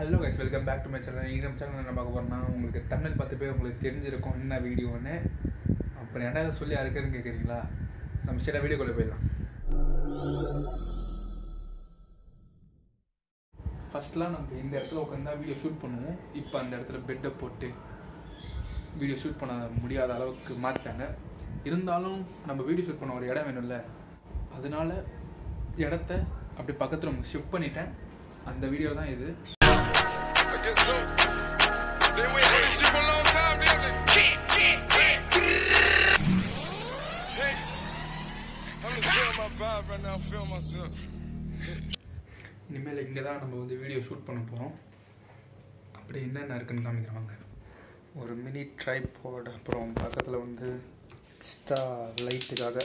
Hello guys welcome back to my channel இந்த channel என்ன பார்க்க போறோம்னா உங்களுக்கு தமிழ் பார்த்து போய் உங்களுக்கு தெரிஞ்சிருக்கும் என்ன வீடியோன்னு அப்புறம் என்ன சொல்லி யாருக்குன்னு கேட்குறீங்களா நம்ம ஸ்டேட்டாக வீடியோக்குள்ளே போயிடலாம் ஃபர்ஸ்ட்லாம் நம்ம இந்த இடத்துல உட்காந்தா வீடியோ ஷூட் பண்ணுவோம் இப்போ அந்த இடத்துல பெட்டை போட்டு வீடியோ ஷூட் பண்ண முடியாத அளவுக்கு மாற்றிட்டாங்க இருந்தாலும் நம்ம வீடியோ ஷூட் பண்ண ஒரு இடம் வேணும்ல அதனால இடத்த அப்படி பக்கத்தில் உங்களுக்கு ஷிஃப்ட் பண்ணிட்டேன் அந்த வீடியோ தான் இது I guess so. They wait for this shit for a long time, didn't they? Hey, I'm just feeling my vibe right now. I'm feeling myself. இனிமேல் இங்கே தான் நம்ம வந்து வீடியோ ஷூட் பண்ண போகிறோம் அப்படி என்னென்ன இருக்குன்னு காமிக்கிறாங்க ஒரு மினி ட்ரைபாட் அப்புறம் பக்கத்தில் வந்து எக்ஸ்ட்ரா லைட்டுக்காக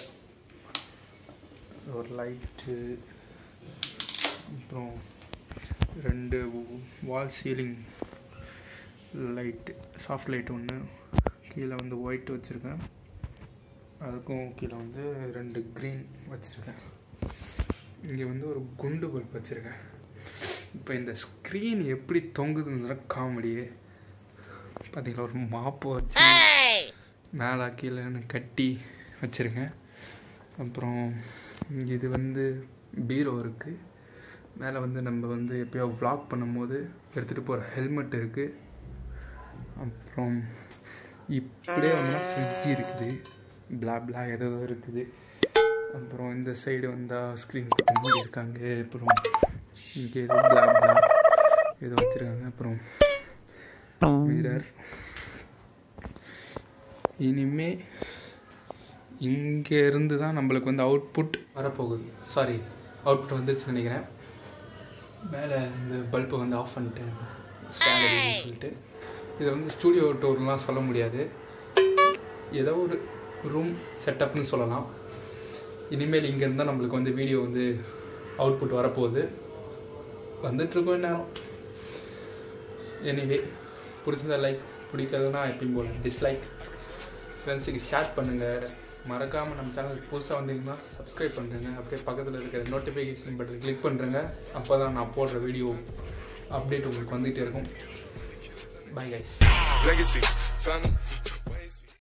ஒரு லைட்டு அப்புறம் ரெண்டு wall ceiling light soft light ஒன்று கீழே வந்து ஒயிட் வச்சுருக்கேன் அதுக்கும் கீழே வந்து ரெண்டு க்ரீன் வச்சுருக்கேன் இங்கே வந்து ஒரு குண்டு பல்ப் வச்சுருக்கேன் இப்போ இந்த ஸ்க்ரீன் எப்படி தொங்குதுன்னு காமெடியே பார்த்தீங்களா ஒரு மாப்பு வச்சு மேலே கீழேன்னு கட்டி வச்சுருக்கேன் அப்புறம் இங்க இது வந்து பீரோ இருக்குது மேலே வந்து நம்ம வந்து எப்பயோ vlog பண்ணும்போது எடுத்துகிட்டு போகிற ஹெல்மெட் இருக்குது அப்புறம் இப்படியே வந்து ஃப்ரிட்ஜ் இருக்குது பிளா பிளா ஏதோ ஏதோ இருக்குது அப்புறம் இந்த சைடு வந்தால் ஸ்க்ரீன் மூடி இருக்காங்க அப்புறம் இங்கே ஏதோ பிளா பிளா ஏதோ வச்சுருக்காங்க அப்புறம் மிரர் இனிமே இங்கே இருந்து தான் நம்மளுக்கு வந்து அவுட்புட் வரப்போகுது சாரி அவுட்புட் வந்துச்சு நினைக்கிறேன் மேலே இந்த பல்பை வந்து ஆஃப் பண்ணிட்டேன் stand அடிக்கணும்னு சொல்லிட்டு இதை வந்து ஸ்டூடியோ டூர்லாம் சொல்ல முடியாது ஏதோ ஒரு ரூம் செட்டப்னு சொல்லலாம் இனிமேல் இங்கேருந்து தான் நம்மளுக்கு வந்து வீடியோ வந்து அவுட்புட் வரப்போகுது வந்துட்டுருக்கோம் நேரம் எனிவே பிடிச்சதா லைக் பிடிக்காதுன்னா எப்பயும் போல டிஸ்லைக் ஃப்ரெண்ட்ஸுக்கு ஷேர் பண்ணுங்கள் மறக்காமல் நம்ம சேனலுக்கு புதுசாக வந்தீங்கன்னா சப்ஸ்கிரைப் பண்ணுறேங்க அப்படியே பக்கத்தில் இருக்கிற நோட்டிஃபிகேஷன் பட்டன் கிளிக் பண்ணுறேங்க அப்போ தான் நான் போடுற வீடியோ அப்டேட் உங்களுக்கு வந்துகிட்டே இருக்கும் bye guys Legacies, found them.